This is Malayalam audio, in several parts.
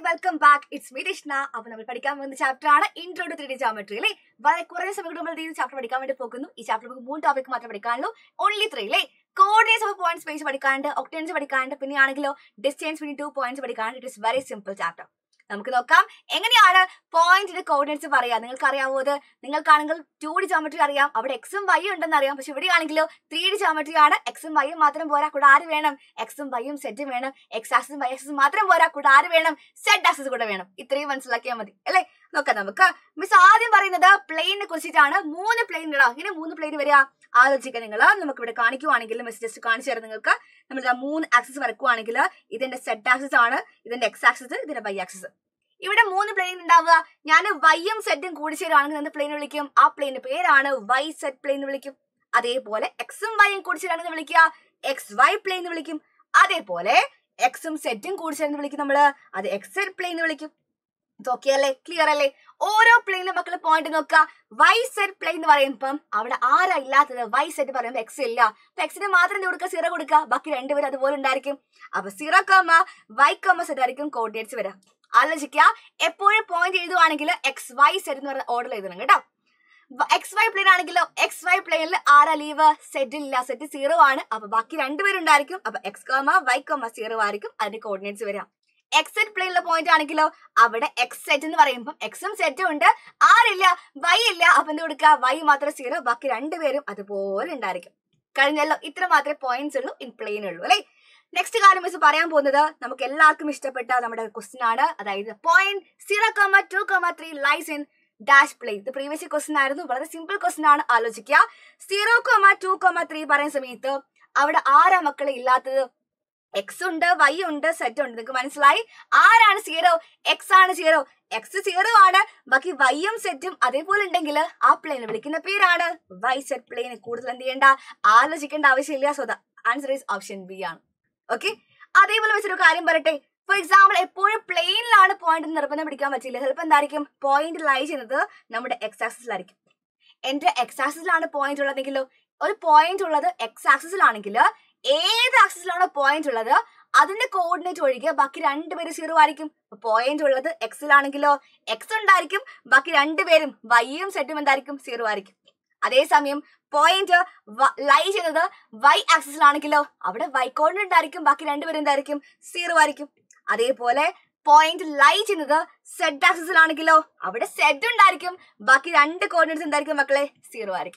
welcome back it's me Krishna അപ്പൊ നമ്മൾ പഠിക്കാൻ പോകുന്ന ചാപ്റ്റർ ആണ് intro to three D geometry അല്ലേ വളരെ കുറഞ്ഞ സമയം കൊണ്ട് നമ്മൾ ഈ ചാപ്റ്റർ പഠിക്കാൻ വേണ്ടി പോകുന്നു ഈ ചാപ്റ്റർ നമുക്ക് മൂന്ന് ടോപ്പിക് മാത്രമേ പഠിക്കാനുള്ളൂ ഓൺലി ത്രീ അല്ലേ കോർഡിനേറ്റ്സ് ഓഫ് പോയിന്റ് സ്പേസ് പഠിക്കാണ്ട് ഒക്ടേൻസ് പഠിക്കാണ്ട് പിന്നെ ആണെങ്കിലോ ഡിസ്റ്റൻസ് ബിറ്റ്വീൻ ടു പോയിന്റ്സ് പഠിക്കാണ്ട് it is very simple chapter നമുക്ക് നോക്കാം എങ്ങനെയാണ് പോയിന്റിന്റെ കോർഡിനേറ്റ്സ് പറയാ നിങ്ങൾക്ക് അറിയാവോ അത് നിങ്ങൾക്കാണെങ്കിൽ ടു ഡി ജോമെട്രി അറിയാം അവിടെ എക്സും വൈയും ഉണ്ടെന്ന് അറിയാം പക്ഷെ ഇവിടെ ആണെങ്കിലോ ത്രീ ഡി ജോമെട്രി ആണ് എക്സും വൈയും മാത്രം പോരാ കൂടെ ആര് വേണം എക്സും വൈയും സെറ്റും വേണം എക്സ് ആക്സസും വൈ ആക്സസും മാത്രം പോരാ കൂടെ ആര് വേണം സെറ്റ് ആക്സസ് കൂടെ വേണം ഇത്രയും മനസ്സിലാക്കിയാൽ മതി അല്ലേ നോക്കാം നമുക്ക് മിസ് ആദ്യം പറയുന്നത് പ്ലെയിനെ കുറിച്ചിട്ടാണ് മൂന്ന് പ്ലെയിൻ ഇടാം ഇങ്ങനെ മൂന്ന് പ്ലെയിൻ വരിക ആലോചിക്കുക നിങ്ങൾ നമുക്ക് ഇവിടെ കാണിക്കുവാണെങ്കിൽ മിസ് ജസ്റ്റ് കാണിച്ചു തരാം നിങ്ങൾക്ക് നമ്മൾ ഇതാ മൂന്ന് ആക്സസ് വരക്കുവാണെങ്കിൽ ഇതിന്റെ സെറ്റ് ആക്സസ് ആണ് ഇതിന്റെ എക്സ് ആക്സസ് ഇതിന്റെ വൈ ആക്സസ് ഇവിടെ മൂന്ന് പ്ലെയിൻ ഉണ്ടാവുക ഞാൻ വൈയും സെറ്റും കൂടി ചേരുവാണെങ്കിൽ എന്ത് പ്ലെയിൻ വിളിക്കും ആ പ്ലെയിന്റെ പേരാണ് വൈ സെറ്റ് പ്ലെയിൻ എന്ന് വിളിക്കും അതേപോലെ എക്സും വൈയും കൂടി ചേരാണെന്ന് വിളിക്കുക എക്സ് വൈ പ്ലെയിൻ എന്ന് വിളിക്കും അതേപോലെ എക്സും സെറ്റും കൂടി ചേർന്ന് വിളിക്കും നമ്മള് അത് എക്സ് സെറ്റ് പ്ലെയിൻ എന്ന് വിളിക്കും ഓക്കെ അല്ലേ ക്ലിയർ അല്ലേ ഓരോ പ്ലെയിനും മക്കള് പോയിന്റ് നോക്കുക വൈ സെറ്റ് പ്ലെയിൻ എന്ന് പറയുമ്പം അവിടെ ആരാ ഇല്ലാത്തത് വൈ സെറ്റ് പറയുമ്പോൾ എക്സ് ഇല്ല അപ്പൊ എക്സിന് മാത്രം എന്ത് കൊടുക്കുക സീറോ കൊടുക്കുക ബാക്കി രണ്ടുപേരും അതുപോലെ ഉണ്ടായിരിക്കും അപ്പൊ zero comma Y comma Z ആയിരിക്കും കോർഡിനേറ്റ്സ് വരാം ആലോചിക്കുക എപ്പോഴും പോയിന്റ് എഴുതുവാണെങ്കിൽ എക്സ് വൈ സെറ്റ് എന്ന് പറഞ്ഞ ഓർഡർ എഴുതണം കേട്ടോ എക്സ് വൈ പ്ലെയിൻ ആണെങ്കിലോ എക്സ് വൈ പ്ലെയിനിൽ ആരാ ലീവ് സെറ്റ് ഇല്ല സെറ്റ് സീറോ ആണ് അപ്പൊ ബാക്കി രണ്ടുപേരും ഉണ്ടായിരിക്കും അപ്പൊ X comma Y comma zero ആയിരിക്കും അതിന്റെ കോർഡിനേറ്റ്സ് വരാം എക്സ് സെറ്റ് പ്ലെയിനിലെ പോയിന്റ് ആണെങ്കിലോ അവിടെ എക്സ് സെറ്റ് എന്ന് പറയുമ്പോൾ എക്സും സെറ്റും ഉണ്ട് ആരില്ല വൈ ഇല്ല അപ്പൊ എന്ത് കൊടുക്കുക വൈ മാത്രം സീറോ ബാക്കി രണ്ടുപേരും അതുപോലെ ഉണ്ടായിരിക്കും കഴിഞ്ഞല്ലോ ഇത്ര മാത്രമേ പോയിന്റ്സ് ഉള്ളൂ ഇൻ പ്ലെയിൻ ഉള്ളൂ അല്ലേ നെക്സ്റ്റ് കാര്യം മിസ് പറയാൻ പോകുന്നത് നമുക്ക് എല്ലാവർക്കും ഇഷ്ടപ്പെട്ട നമ്മുടെ ക്വസ്റ്റൻ ആണ് അതായത് point zero comma two comma three lies in dash plane ഇത് പ്രീവിയസ് ക്വസ്റ്റൻ ആയിരുന്നു വളരെ സിമ്പിൾ ക്വസ്റ്റൻ ആണ് ആലോചിക്കുക zero comma two comma three പറയുന്ന സമയത്ത് അവിടെ ആരാ മക്കളെ ഇല്ലാത്തത് എക്സ് ഉണ്ട് വൈ ഉണ്ട് സെറ്റ് ഉണ്ട് നിങ്ങൾക്ക് മനസ്സിലായി ആരാണ് സീറോ എക്സ് ആണ് സീറോ എക്സ് സീറോ ആണ് ബാക്കി വൈയും സെറ്റും അതേപോലെ ഉണ്ടെങ്കിൽ ആ പ്ലെയിൻ വിളിക്കുന്ന പേരാണ് വൈ സെറ്റ് പ്ലെയിൻ കൂടുതൽ എന്ത് ചെയ്യേണ്ട ആലോചിക്കേണ്ട ആവശ്യമില്ല so the answer is option B ആണ് ഓക്കെ അതേപോലെ വെച്ചൊരു കാര്യം പറയട്ടെ ഫോർ എക്സാമ്പിൾ എപ്പോഴും പ്ലെയിനിലാണ് പോയിന്റ് നിർബന്ധം പിടിക്കാൻ പറ്റില്ല ചിലപ്പോൾ എന്തായിരിക്കും പോയിന്റ് ലൈ ചെയ്യുന്നത് നമ്മുടെ എക്സ് ആക്സിസിലായിരിക്കും എന്റെ എക്സ് ആക്സിസിലാണ് പോയിന്റ് ഉള്ളതെങ്കിലോ ഒരു പോയിന്റ് ഉള്ളത് എക്സ് ആക്സിസിലാണെങ്കിൽ ഏത് ആക്സിസിലാണോ പോയിന്റ് ഉള്ളത് അതിന്റെ കോർഡിനേറ്റ് ഒഴികെ ബാക്കി രണ്ടുപേരും സീറോ ആയിരിക്കും പോയിന്റ് ഉള്ളത് എക്സിലാണെങ്കിലോ എക്സ് ഉണ്ടായിരിക്കും ബാക്കി രണ്ടുപേരും വൈയും സെറ്റും എന്തായിരിക്കും സീറോ ആയിരിക്കും അതേസമയം പോയിന്റ് ലൈ ചെയ്യുന്നത് വൈ ആക്സിസിലാണെങ്കിലോ അവിടെ വൈ കോർഡിനേറ്റ് ഉണ്ടായിരിക്കും ബാക്കി രണ്ടുപേരും എന്തായിരിക്കും സീറോ ആയിരിക്കും അതേപോലെ പോയിന്റ് ലൈ ചെയ്യുന്നത് സെഡ് ആക്സിസിലാണെങ്കിലോ അവിടെ സെഡ് ഉണ്ടായിരിക്കും ബാക്കി രണ്ട് കോർഡിനേറ്റ്സ് എന്തായിരിക്കും മക്കളെ സീറോ ആയിരിക്കും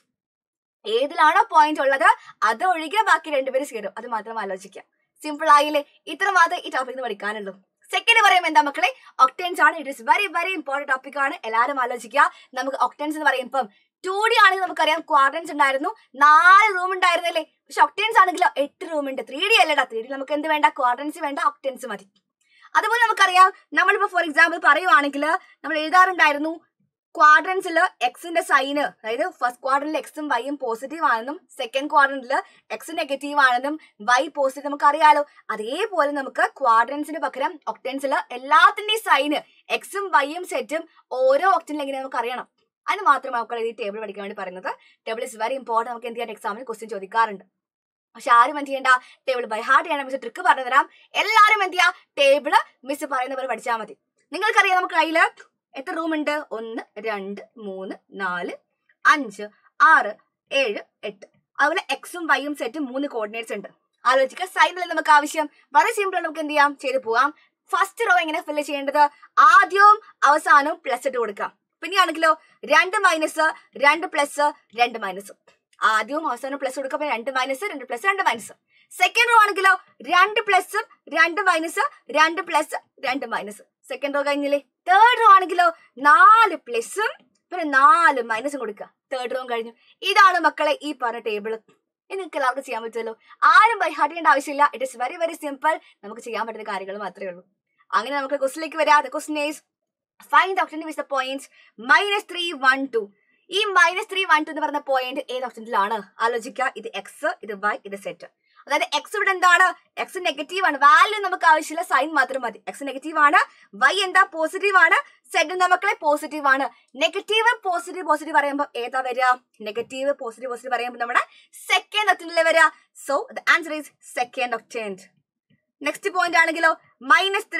ഏതിലാണോ പോയിന്റ് ഉള്ളത് അത് ഒഴികെ ബാക്കി രണ്ടുപേരും സീറോ അത് മാത്രം ആലോചിക്കാം സിമ്പിൾ ആയില്ലേ ഇത്ര മാത്രമേ ഈ ടോപ്പിക് പഠിക്കാനുള്ളൂ സെക്കൻഡ് പറയുമ്പോൾ എന്താ മക്കളെ ഒക്ടൻസ് ആണ് it is very very important topic ആണ് എല്ലാവരും ആലോചിക്കുക നമുക്ക് ഒക്ടൻസ് എന്ന് പറയുമ്പം ടു ഡി ആണെങ്കിൽ നമുക്കറിയാം ക്വാഡ്രൻസ് ഉണ്ടായിരുന്നു നാല് റൂം ഉണ്ടായിരുന്നല്ലേ പക്ഷെ ഒക്ടൻസ് ആണെങ്കിലോ എട്ട് റൂം ഉണ്ട് ത്രീ ഡി അല്ലടാ ത്രീ ഡി നമുക്ക് എന്ത് വേണ്ട ക്വാഡ്രൻസ് വേണ്ട ഒക്ടൻസ് മതി അതുപോലെ നമുക്കറിയാം നമ്മളിപ്പോ ഫോർ എക്സാമ്പിൾ പറയുവാണെങ്കിൽ നമ്മൾ എഴുതാറുണ്ടായിരുന്നു ക്വാഡ്രൻസിൽ എക്സിന്റെ സൈന് അതായത് ഫസ്റ്റ് ക്വാഡ്രന്റിൽ എക്സും വൈയും പോസിറ്റീവ് ആണെന്നും സെക്കൻഡ് ക്വാഡ്രന്റിൽ എക്സ് നെഗറ്റീവ് ആണെന്നും വൈ പോസിറ്റീവ് നമുക്ക് അറിയാലോ അതേപോലെ നമുക്ക് ക്വാഡ്രൻസിന് പകരം ഒക്ടൻസിൽ എല്ലാത്തിന്റെയും സൈന് എക്സും വൈയും സെറ്റും ഓരോ ഒക്ടനിൽ എങ്ങനെ നമുക്ക് അറിയണം അതിന് മാത്രം മക്കൾ ഈ ടേബിൾ പഠിക്കാൻ വേണ്ടി പറയുന്നത് ടേബിൾ ഇസ് വെരി ഇമ്പോർട്ടൻറ്റ് നമുക്ക് എന്ത് ചെയ്യാൻ എക്സാമിന് ക്വസ്റ്റ്യൻ ചോദിക്കാറുണ്ട് പക്ഷെ ആരും എന്ത് ചെയ്യണ്ട ടേബിൾ ബൈ ഹാർട്ട് ചെയ്യണം മിസ് ട്രിക്ക് പറഞ്ഞു തരാം എല്ലാവരും എന്ത് ചെയ്യാ ടേബിള് മിസ് പറയുന്ന പോലെ പഠിച്ചാൽ മതി നിങ്ങൾക്കറിയാം നമുക്ക് കയ്യില് എത്ര റൂം ഉണ്ട് ഒന്ന് രണ്ട് മൂന്ന് നാല് അഞ്ച് ആറ് ഏഴ് എട്ട് അതുപോലെ എക്സും വൈയും സെറ്റും മൂന്ന് കോർഡിനേറ്റ്സ് ഉണ്ട് ആലോചിക്കുക സൈഡിൽ നമുക്ക് ആവശ്യം വളരെ സിമ്പിൾ നമുക്ക് എന്ത് ചെയ്യാം ചെയ്ത് പോവാം ഫസ്റ്റ് റോ എങ്ങനെ ഫില്ല് ചെയ്യേണ്ടത് ആദ്യവും അവസാനവും പ്ലസ് ഇട്ട് കൊടുക്കാം പിന്നെയാണെങ്കിലോ രണ്ട് മൈനസ് രണ്ട് പ്ലസ് രണ്ട് മൈനസ് ആദ്യവും അവസാനവും പ്ലസ് കൊടുക്കുമ്പോൾ രണ്ട് മൈനസ് രണ്ട് പ്ലസ് രണ്ട് മൈനസ് സെക്കൻഡ് റോ ആണെങ്കിലോ രണ്ട് പ്ലസും രണ്ട് മൈനസ് രണ്ട് പ്ലസ് രണ്ട് മൈനസ് സെക്കൻഡ് റോ കഴിഞ്ഞില്ലേ തേർഡ് റോ ആണെങ്കിലോ നാല് പ്ലസും പിന്നെ നാല് മൈനസും കൊടുക്കുക തേർഡ് റോ കഴിഞ്ഞു ഇതാണ് മക്കളെ ഈ പറഞ്ഞ ടേബിൾ നിങ്ങൾക്ക് എല്ലാവർക്കും ചെയ്യാൻ പറ്റുമല്ലോ ആരും ബൈ ഹാർട്ട് ചെയ്യേണ്ട ആവശ്യമില്ല it is very very simple നമുക്ക് ചെയ്യാൻ പറ്റുന്ന കാര്യങ്ങൾ മാത്രമേ ഉള്ളൂ അങ്ങനെ നമുക്ക് ക്വസ്റ്റിലേക്ക് വരാം the question is find option with the points minus three one two ഈ മൈനസ് ത്രീ വൺ ടു എന്ന് പറഞ്ഞ പോയിന്റ് ഏത് ഓപ്ഷനിലാണ് ആലോചിക്കുക ഇത് എക്സ് ഇത് വൈ ഇത് സെറ്റ് അതായത് എക്സ് ഇവിടെ എന്താണ് എക്സ് നെഗറ്റീവ് ആണ് വാല്യൂ നമുക്ക് ആവശ്യമില്ല സൈൻ മാത്രം മതി എക്സ് നെഗറ്റീവ് ആണ് വൈ എന്താ പോസിറ്റീവ് ആണ് സെഡ് നമുക്കളെ പോസിറ്റീവ് ആണ് നെഗറ്റീവ് പോസിറ്റീവ് പോസിറ്റീവ് പറയുമ്പോൾ ഏതാ വരിക നെഗറ്റീവ് പോസിറ്റീവ് പോസിറ്റീവ് പറയുമ്പോൾ നമ്മുടെ സെക്കൻഡ് ഒക്ടനിലെ വരിക so the answer is second octant next point ആണെങ്കിലോ minus three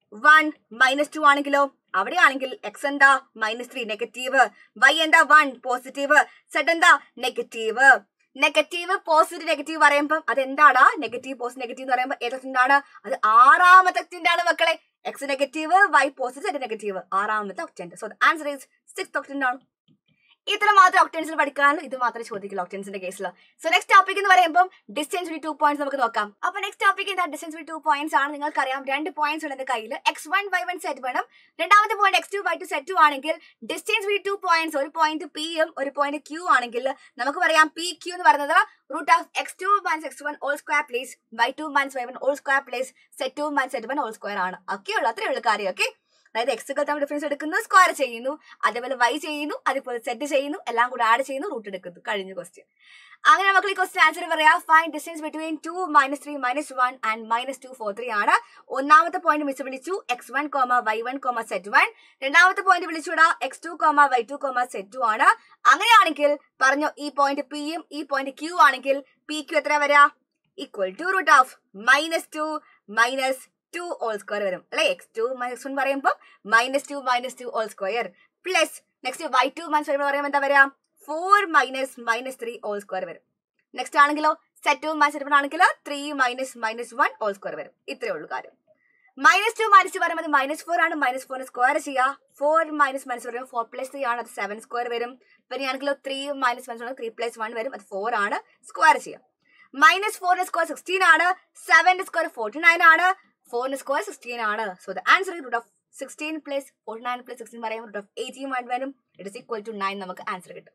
one minus two ആണെങ്കിലോ അവിടെയാണെങ്കിൽ എക്സ് എന്താ മൈനസ് ത്രീ നെഗറ്റീവ് വൈ എന്താ വൺ പോസിറ്റീവ് സെഡ് എന്താ നെഗറ്റീവ് നെഗറ്റീവ് പോസിറ്റീവ് നെഗറ്റീവ് പറയുമ്പോൾ അത് എന്താടാ നെഗറ്റീവ് പോസിറ്റീവ് നെഗറ്റീവ് എന്ന് പറയുമ്പോൾ ഏതൊക്കെയാണ് അത് ആറാമത്തെ ഒക്ടന്റാണ് മക്കളെ X negative Y positive negative ആറാമത്തെ octant so answer is six octant ആണ് ഇത്ര മാത്രം ഒക്ടൻസിൽ പഠിക്കാനുള്ളൂ ഇത് മാത്രമേ ചോദിക്കുള്ളൂ ഒക്ടൻസിന്റെ കേസിൽ സോ നെക്സ്റ്റ് ടോപ്പിക് എന്ന് പറയുമ്പോൾ ഡിസ്റ്റൻസ് ബി ടു പോയിന്റ്സ് നമുക്ക് നോക്കാം അപ്പൊ നെക്സ്റ്റ് ടോപ്പിക് എന്താ ഡിസ്റ്റൻസ് ബി ടു പോയിന്റ്സ് ആണ് നിങ്ങൾക്കറിയാം രണ്ട് പോയിന്റ്സ് ഉണ്ട് എന്റെ കയ്യിൽ X one Y one Z വേണം രണ്ടാമത്തെ point X two Y two Z two ആണെങ്കിൽ ഡിസ്റ്റൻസ് ബി ടു പോയിന്റ്സ് ഒരു പോയിന്റ് പിയും ഒരു പോയിന്റ് ക്യൂ ആണെങ്കിൽ നമുക്ക് പറയാം പി ക്യൂ എന്ന് പറയുന്നത് root of X two minus X one whole square plus Y two minus Y one whole square plus Z two minus Z one whole square ആണ് ഒക്കെ ഉള്ളൂ അത്രേ ഉള്ളൂ കാര്യം ഓക്കെ അതായത് എക്സുകൾ തമ്മിൽ ഡിഫറൻസ് എടുക്കുന്നു സ്ക്വയർ ചെയ്യുന്നു അതേപോലെ വൈ ചെയ്യുന്നു അതേപോലെ സെറ്റ് ചെയ്യുന്നു എല്ലാം കൂടെ ആഡ് ചെയ്യുന്നു റൂട്ട് എടുക്കുന്നു കഴിഞ്ഞ ക്വസ്റ്റ്യൻ അങ്ങനെ നമുക്ക് ഈ ക്വസ്റ്റ്യൻ ആൻസർ പറയാം fine distance between two minus three minus one and minus two four three ആണ് ഒന്നാമത്തെ പോയിന്റ് മിസ് വിളിച്ചു X one comma Y one comma Z one രണ്ടാമത്തെ പോയിന്റ് വിളിച്ചുവിടാ X two comma Y two comma Z two ആണ് അങ്ങനെയാണെങ്കിൽ പറഞ്ഞു ഈ പോയിന്റ് പിയും ഈ പോയിന്റ് ക്യൂ ആണെങ്കിൽ പി ക്യൂ എത്ര വരാ equal to root of minus two minus two whole square വരും അല്ലെ എക്സ് ടു മൈനസ് വൺ പറയുമ്പോൾ minus two minus two whole square plus next Y two minus വരുമ്പോൾ പറയുമ്പോൾ എന്താ വരാം four minus minus three whole square വരും നെക്സ്റ്റ് ആണെങ്കിലോ സെറ്റ് ടു മൈനസ് വരുമ്പോൾ ആണെങ്കിൽ three minus minus one whole square വരും ഇത്രേ ഉള്ളൂ കാര്യം മൈനസ് ടു മൈനസ് ടു പറയുമ്പോൾ മൈനസ് ഫോർ ആണ് മൈനസ് ഫോറിന് സ്ക്വയർ ചെയ്യുക ഫോർ മൈനസ് മൈനസ് വരുമ്പോൾ ഫോർ പ്ലസ് ത്രീ ആണ് അത് സെവൻ സ്ക്വയർ വരും പിന്നെ ആണെങ്കിലോ three minus minus three plus one വരും അത് ഫോർ ആണ് സ്ക്വയർ ചെയ്യുക മൈനസ് ഫോറിന് സ്ക്വയർ സിക്സ്റ്റീൻ ആണ് സെവന്റെ സ്ക്വയർ ഫോർട്ടി നയൻ ആണ് ഫോറിന് സ്ക്വയർ സിക്സ്റ്റീൻ ആണ് so the answer root of sixteen plus forty nine plus sixteen പറയുമ്പോൾ റൂട്ട് ഓഫ് എയ്റ്റീൻ വൺ വരും it is equal to nine നമുക്ക് ആൻസർ കിട്ടും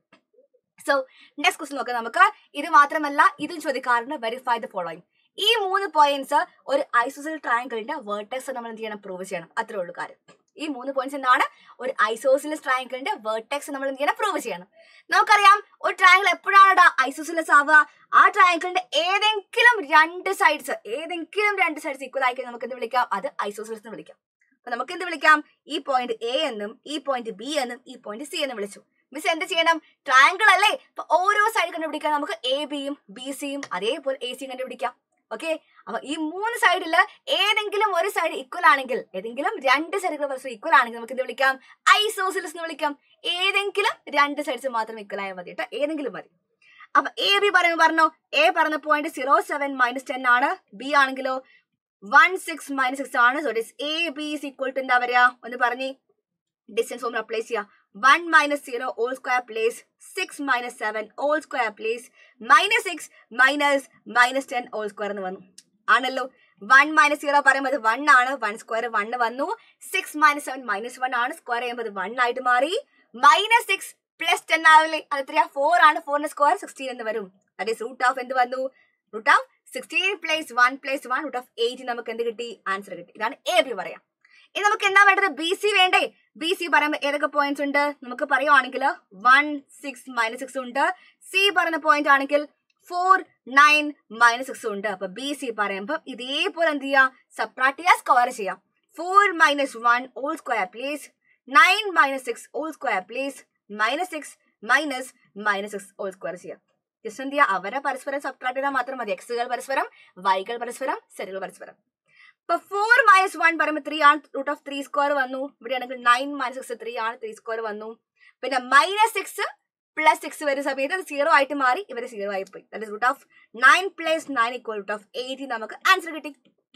സോ നെക്സ്റ്റ് ക്വസ്റ്റൻ നോക്കാം നമുക്ക് ഇത് മാത്രമല്ല ഇതും ചോദിക്കാറുണ്ട് വെരിഫൈ ദ ഫോളോയിങ് ഈ മൂന്ന് പോയിന്റ്സ് ഒരു ഐസോസൽ ട്രയാങ്കിളിന്റെ വേർട്ടെക്സ് നമ്മൾ എന്ത് ചെയ്യണം പ്രൂവ് ചെയ്യണം അത്രേ ഉള്ളൂ കാര്യം ഈ മൂന്ന് പോയിന്റ്സ് എന്താണ് ഒരു ഐസോസിലസ് ട്രയാങ്കിളിന്റെ വേർട്ടെക്സ് നമ്മൾ എന്ത് ചെയ്യണം പ്രൂവ് ചെയ്യണം നമുക്കറിയാം ഒരു ട്രയാങ്കിൾ എപ്പോഴാണ് ഐസോസിലസ് ആവുക ആ ട്രയാങ്കിളിന്റെ ഏതെങ്കിലും രണ്ട് സൈഡ്സ് ഏതെങ്കിലും രണ്ട് സൈഡ്സ് ഈക്വൽ ആയി നമുക്ക് എന്ത് വിളിക്കാം അത് ഐസോസിലസ് എന്ന് വിളിക്കാം അപ്പൊ നമുക്ക് എന്ത് വിളിക്കാം ഈ പോയിന്റ് എ എന്നും ഈ പോയിന്റ് ബി എന്നും ഈ പോയിന്റ് സി എന്നും വിളിച്ചു മിസ് എന്ത് ചെയ്യണം ട്രയാങ്കിൾ അല്ലേ അപ്പൊ ഓരോ സൈഡ് കണ്ടുപിടിക്കാൻ നമുക്ക് എ ബിയും ബി സിയും അതേപോലെ എ സിയും കണ്ടുപിടിക്കാം ഓക്കെ അപ്പൊ ഈ മൂന്ന് സൈഡിൽ ഏതെങ്കിലും ഒരു സൈഡ് ഈക്വൽ ആണെങ്കിൽ ഏതെങ്കിലും രണ്ട് സൈഡുകൾ പരസ്പരം ഈക്വൽ ആണെങ്കിൽ നമുക്ക് എന്ത് വിളിക്കാം ഐസോസിലസ് എന്ന് വിളിക്കാം ഏതെങ്കിലും രണ്ട് സൈഡ്സ് മാത്രം ഈക്വൽ ആയാൽ മതി കേട്ടോ ഏതെങ്കിലും മതി അപ്പൊ എ ബി പറയുമ്പോൾ പറഞ്ഞോ എ പറഞ്ഞ point zero seven minus ten ആണ് ബി ആണെങ്കിലോ വൺ സിക്സ് മൈനസ് സിക്സ് ആണ് so it A B is equal to എന്താ പറയാ ഒന്ന് പറഞ്ഞേ ഡിസ്റ്റൻസ് ഫോമിൽ അപ്ലൈ ചെയ്യാം one minus zero whole square plus six minus seven whole square plus minus six minus minus ten whole square എന്ന് വന്നു ആണല്ലോ വൺ മൈനസ് സീറോ പറയുമ്പോൾ വൺ ആണ് വൺ സ്ക്വയർ വൺ വന്നു six minus seven minus one ആണ് സ്ക്വയർ ചെയ്യുമ്പോൾ വൺ ആയിട്ട് മാറി മൈനസ് സിക്സ് പ്ലസ് ടെൻ ആവില്ലേ അത് എത്രയാ ഫോർ ആണ് ഫോറിന്റെ സ്ക്വയർ സിക്സ്റ്റീൻ എന്ന് വരും ദാറ്റ് ഈസ് റൂട്ട് ഓഫ് എന്ത് വന്നു root of sixteen plus one plus one root of eight നമുക്ക് എന്ത് കിട്ടി ആൻസർ കിട്ടി ഇതാണ് എ ബി പറയാം ഇനി നമുക്ക് എന്താ വേണ്ടത് ബി സി വേണ്ടേ ബി സി പറയുമ്പോൾ ഏതൊക്കെ പോയിന്റ്സ് ഉണ്ട് നമുക്ക് പറയുവാണെങ്കിൽ വൺ സിക്സ് മൈനസ് സിക്സ് ഉണ്ട് സി പറയുന്ന പോയിന്റ് ആണെങ്കിൽ ഫോർ നയൻ മൈനസ് സിക്സ് ഉണ്ട് അപ്പൊ ബി സി പറയുമ്പോൾ ഇതേപോലെ എന്ത് ചെയ്യാം സപ്രാക്ട് ചെയ്യാം സ്ക്വയർ ചെയ്യാം four minus one whole square plus nine minus six whole square plus minus six minus minus six whole square ചെയ്യാം ജസ്റ്റ് എന്ത് ചെയ്യുക അവരെ പരസ്പരം സബ്ട്രാക്ട് ചെയ്താൽ മാത്രം മതി എക്സുകൾ പരസ്പരം വൈകൾ പരസ്പരം സെറ്റുകൾ പരസ്പരം ഇപ്പൊ ഫോർ മൈനസ് വൺ പറയുമ്പോൾ ത്രീ ആണ് റൂട്ട് ഓഫ് ത്രീ സ്ക്വയർ വന്നു ഇവിടെ ആണെങ്കിൽ നയൻ മൈനസ് സിക്സ് ത്രീ ആണ് ത്രീ സ്ക്വയർ വന്നു പിന്നെ മൈനസ് സിക്സ് പ്ലസ് സിക്സ് വരുന്ന സമയത്ത് അത് സീറോ ആയിട്ട് മാറി ഇവര് സീറോ ആയി പോയി that root of nine plus nine equal root of eighty നമുക്ക് ആൻസർ കിട്ടി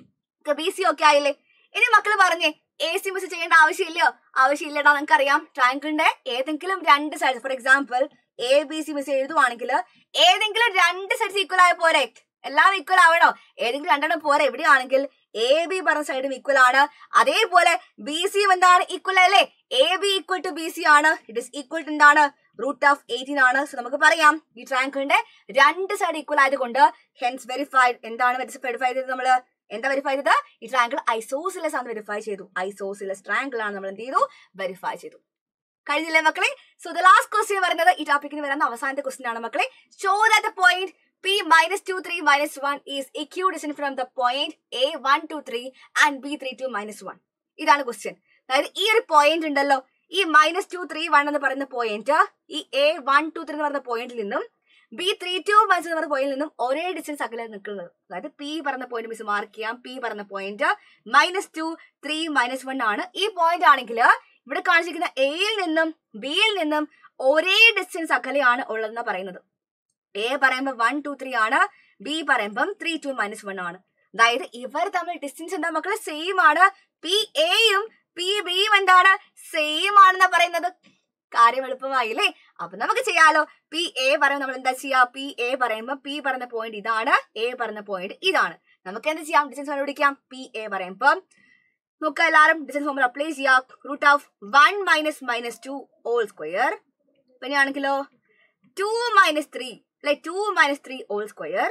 ബി സി ഒക്കെ ആയില്ലേ ഇനി മക്കൾ പറഞ്ഞേ എ സി മിസ് ചെയ്യേണ്ട ആവശ്യമില്ലയോ ആവശ്യമില്ലടാ നിങ്ങൾക്ക് അറിയാം ട്രാങ്കിളിന്റെ ഏതെങ്കിലും രണ്ട് sides for example A B C miss എഴുതുവാണെങ്കിൽ ഏതെങ്കിലും രണ്ട് സൈഡ്സ് ഈക്വൽ ആയ പോരെ എല്ലാം ഈക്വൽ ആവണോ ഏതെങ്കിലും രണ്ടെണ്ണം പോരെ എവിടെയാണെങ്കിൽ എ ബി പറഞ്ഞ സൈഡും ഈക്വൽ ആണ് അതേപോലെ ബി സിയും എന്താണ് ഈക്വൽ അല്ലേ A B equal to B C ആണ് ഇറ്റ് ഇസ് ഈക്വൽ ടു എന്താണ് റൂട്ട് ഓഫ് എയ്റ്റീൻ ആണ് സോ നമുക്ക് പറയാം ഈ ട്രാങ്കിളിന്റെ രണ്ട് സൈഡ് ഈക്വൽ ആയതുകൊണ്ട് ഹെൻസ് വെരിഫൈഡ് എന്താണ് വെരിഫൈ ചെയ്തത് നമ്മള് എന്താ വെരിഫൈ ചെയ്തത് ഈ ട്രാങ്കിൾ ഐസോസിലസ് ആണ് വെരിഫൈ ചെയ്തു ഐസോസിലസ് ട്രാങ്കിൾ ആണ് നമ്മൾ എന്ത് ചെയ്തു വെരിഫൈ ചെയ്തു കഴിഞ്ഞില്ലേ മക്കളെ സോ ദ ലാസ്റ്റ് ക്വസ്റ്റ്യൻ പറയുന്നത് ഈ ടോപ്പിക്കിന് വരുന്ന അവസാനത്തെ ക്വസ്റ്റ്യൻ ആണ് മക്കളെ show that point P minus two three minus one is equidistant from the point A one two three and B three two minus one ഇതാണ് ക്വസ്റ്റ്യൻ അതായത് ഈ ഒരു പോയിന്റ് ഉണ്ടല്ലോ ഈ മൈനസ് ടു ത്രീ വൺ എന്ന് പറയുന്ന പോയിന്റ് ഈ എ വൺ ടു ത്രീ എന്ന് പറയുന്ന പോയിന്റിൽ നിന്നും ബി ത്രീ ടു മൈനസ് എന്ന് പറഞ്ഞ പോയിന്റിൽ നിന്നും ഒരേ ഡിസ്റ്റൻസ് അകലെ നിൽക്കുന്നത് അതായത് പി പറഞ്ഞ പോയിന്റ് മിസ് മാർക്ക് ചെയ്യാം പി പറഞ്ഞ point minus two three minus one ആണ് ഈ പോയിന്റ് ആണെങ്കിൽ ഇവിടെ കാണിച്ചിരിക്കുന്ന എയിൽ നിന്നും ബിയിൽ നിന്നും ഒരേ ഡിസ്റ്റൻസ് അകലെയാണ് ഉള്ളതെന്ന് പറയുന്നത് എ പറയുമ്പോൾ വൺ ടു ത്രീ ആണ് ബി പറയുമ്പം ത്രീ ടു മൈനസ് വൺ ആണ് അതായത് ഇവർ തമ്മിൽ ഡിസ്റ്റൻസ് എന്താ മക്കള് സെയിം ആണ് പി എയും പി ബിയും എന്താണ് സെയിം ആണെന്നാ പറയുന്നത് കാര്യം എളുപ്പമായില്ലേ അപ്പൊ നമുക്ക് ചെയ്യാലോ പി എ പറയുമ്പോൾ നമ്മൾ എന്താ ചെയ്യാ പി എ പറയുമ്പോൾ പി പറഞ്ഞ പോയിന്റ് ഇതാണ് എ പറഞ്ഞ പോയിന്റ് ഇതാണ് നമുക്ക് എന്ത് ചെയ്യാം ഡിസ്റ്റൻസ് കണ്ടുപിടിക്കാം പി എ പറയുമ്പോൾ നമുക്ക് എല്ലാവരും ഡിസ്റ്റൻസ് ഫോമുല അപ്ലൈ ചെയ്യാം root of one minus minus two whole square പിന്നെയാണെങ്കിലോ ടു മൈനസ് ത്രീ അല്ലെ two minus three whole square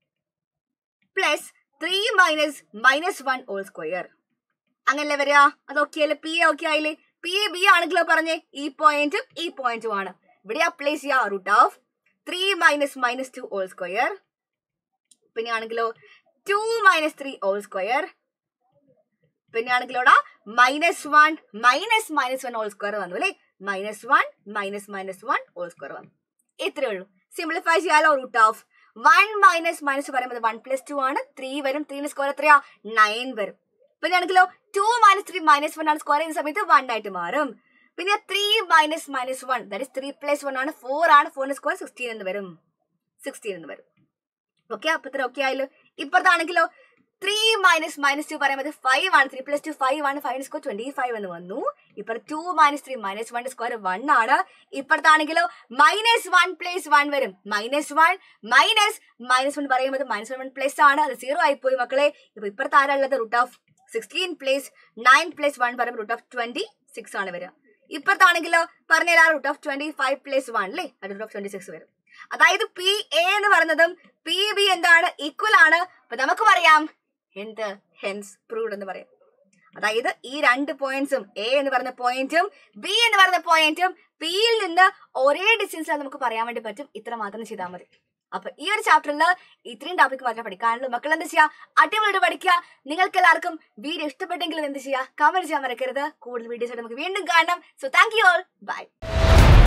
plus three minus minus one whole square അങ്ങനല്ലേ വരിക അത് ഓക്കെ അല്ലേ പി ഓക്കെ ആയില്ലേ പി ബി ആണെങ്കിലോ പറഞ്ഞേ ഈ പോയിന്റും ഈ പോയിന്റും ആണ് ഇവിടെ അപ്ലൈ ചെയ്യാം root of three minus minus two whole square പിന്നെ ആണെങ്കിലോ two minus three whole square പിന്നെ ആണെങ്കിലോടാ minus one minus minus one whole square വന്നു അല്ലേ minus one minus minus one whole square വന്നു ഇത്രേ ഉള്ളൂ സിംപ്ലിഫൈ ചെയ്യാലോ root of one minus minus പറയുമ്പോൾ വൺ പ്ലസ് ടു ആണ് ത്രീ വരും ത്രീന് സ്ക്വയർ എത്രയാ നയൻ വരും പിന്നെ ആണെങ്കിലോ two minus three minus one ആണ് സ്ക്വയർ ചെയ്യുന്ന സമയത്ത് വൺ ആയിട്ട് മാറും പിന്നെ three minus minus one that is three plus one ആണ് ഫോർ ആണ് ഫോറിന് സ്ക്വയർ സിക്സ്റ്റീൻ എന്ന് വരും സിക്സ്റ്റീൻ എന്ന് വരും ഓക്കെ അപ്പൊ ഇത്ര ഓക്കെ ആയല്ലോ ഇപ്പുറത്താണെങ്കിലോ ത്രീ മൈനസ് മൈനസ് ടു പറയുമ്പോൾ ഫൈവ് ആണ് ത്രീ പ്ലസ് ടു ഫൈവ് ആണ് ഫൈവ് സ്കോർ ട്വന്റി ഫൈവ് എന്ന് വന്നു ഇപ്പുറത്ത് two minus three minus one square one ആണ് ഇപ്പുറത്താണെങ്കിലോ മൈനസ് വൺ പ്ലസ് വൺ വരും minus one minus minus one പറയുമ്പോൾ മൈനസ് വൺ പ്ലസ് ആണ് അത് സീറോ ആയിപ്പോയി മക്കളെ ഇപ്പൊ ഇപ്പുറത്ത് ആരാളുള്ളത് root of sixteen plus nine plus one പറയുമ്പോൾ റൂട്ട് ഓഫ് ട്വന്റി സിക്സ് ആണ് വരിക ഇപ്പുറത്താണെങ്കിലോ പറഞ്ഞുതരാം root of twenty five plus one അല്ലേ അത് റൂട്ട് ഓഫ് ട്വന്റി സിക്സ് വരും അതായത് പി എ എന്ന് പറയുന്നതും പി ബി എന്താണ് ഈക്വൽ ആണ് അപ്പൊ നമുക്ക് പറയാം എന്ത് ഹെൻസ് പ്രൂവ്ഡ് എന്ന് പറയാം അതായത് ഈ രണ്ട് പോയിന്റ്സും എ എന്ന് പറയുന്ന പോയിന്റും ബി എന്ന് പറയുന്ന പോയിന്റും പിയിൽ നിന്ന് ഒരേ ഡിസ്റ്റൻസിൽ നമുക്ക് പറയാൻ വേണ്ടി പറ്റും ഇത്ര മാത്രം ചെയ്താൽ മതി അപ്പൊ ഈ ഒരു ചാപ്റ്ററിൽ ഇത്രയും ടോപ്പിക് മാത്രമേ പഠിക്കാനുള്ളൂ മക്കൾ എന്ത് ചെയ്യുക അടിപൊളിയായിട്ട് പഠിക്കുക നിങ്ങൾക്ക് എല്ലാവർക്കും വീഡിയോ ഇഷ്ടപ്പെട്ടെങ്കിൽ എന്ത് ചെയ്യുക കമന്റ് ചെയ്യാൻ മറക്കരുത് കൂടുതൽ വീഡിയോസ് നമുക്ക് വീണ്ടും കാണാം so thank you all by